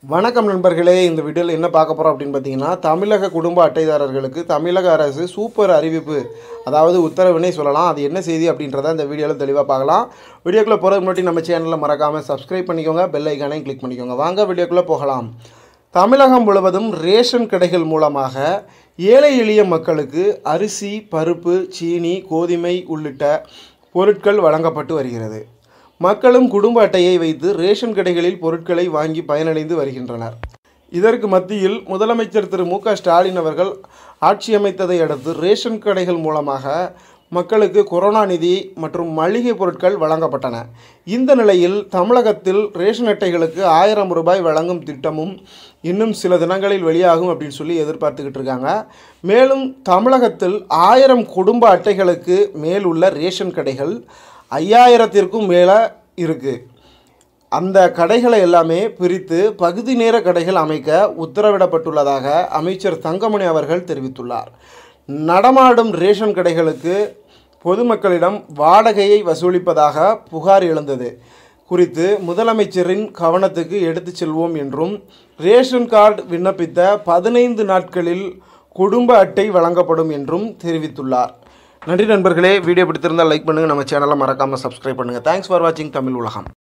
வணக்கம் நண்பர்களே இந்த வீடியோவில் என்ன பார்க்க போகிறோம் அப்படின்னு பார்த்தீங்கன்னா தமிழக குடும்ப அட்டைதாரர்களுக்கு தமிழக அரசு சூப்பர் அறிவிப்பு அதாவது உத்தரவினை சொல்லலாம் அது என்ன செய்தி அப்படின்றத இந்த வீடியோவில் தெளிவாக பார்க்கலாம் வீடியோக்குள்ளே போகிறதுக்கு முன்னாடி நம்ம சேனலில் மறக்காமல் சப்ஸ்கிரைப் பண்ணிக்கோங்க பெல் ஐக்கானையும் கிளிக் பண்ணிக்கோங்க வாங்க வீடியோக்குள்ளே போகலாம் தமிழகம் முழுவதும் ரேஷன் கடைகள் மூலமாக ஏழை எளிய மக்களுக்கு அரிசி பருப்பு சீனி கோதுமை உள்ளிட்ட பொருட்கள் வழங்கப்பட்டு வருகிறது மக்களும் குடும்ப அட்டையை வைத்து ரேஷன் கடைகளில் பொருட்களை வாங்கி பயனடைந்து வருகின்றனர் இதற்கு மத்தியில் முதலமைச்சர் திரு மு க ஸ்டாலின் அவர்கள் ஆட்சி அமைத்ததை அடுத்து ரேஷன் கடைகள் மூலமாக மக்களுக்கு கொரோனா நிதி மற்றும் மளிகை பொருட்கள் வழங்கப்பட்டன இந்த நிலையில் தமிழகத்தில் ரேஷன் அட்டைகளுக்கு ஆயிரம் ரூபாய் வழங்கும் திட்டமும் இன்னும் சில தினங்களில் வெளியாகும் அப்படின்னு சொல்லி எதிர்பார்த்துக்கிட்டு இருக்காங்க மேலும் தமிழகத்தில் ஆயிரம் குடும்ப அட்டைகளுக்கு மேல் உள்ள ரேஷன் கடைகள் ஐயாயிரத்திற்கும் மேலே இருக்குது அந்த கடைகளை எல்லாமே பிரித்து பகுதி நேர கடைகள் அமைக்க உத்தரவிடப்பட்டுள்ளதாக அமைச்சர் தங்கமணி அவர்கள் தெரிவித்துள்ளார் நடமாடும் ரேஷன் கடைகளுக்கு பொதுமக்களிடம் வாடகையை வசூலிப்பதாக புகார் எழுந்தது குறித்து முதலமைச்சரின் கவனத்துக்கு எடுத்துச் செல்வோம் என்றும் ரேஷன் கார்டு விண்ணப்பித்த பதினைந்து நாட்களில் குடும்ப அட்டை வழங்கப்படும் என்றும் தெரிவித்துள்ளார் நன்றி நண்பர்களே வீடியோ பிடித்திருந்தால் லைக் பண்ணுங்கள் நம்ம சேனலை மறக்காமல் சப்ஸ்கிரைப் பண்ணுங்கள் தேங்க்ஸ் ஃபார் வாட்சிங் தமிழ் உலகம்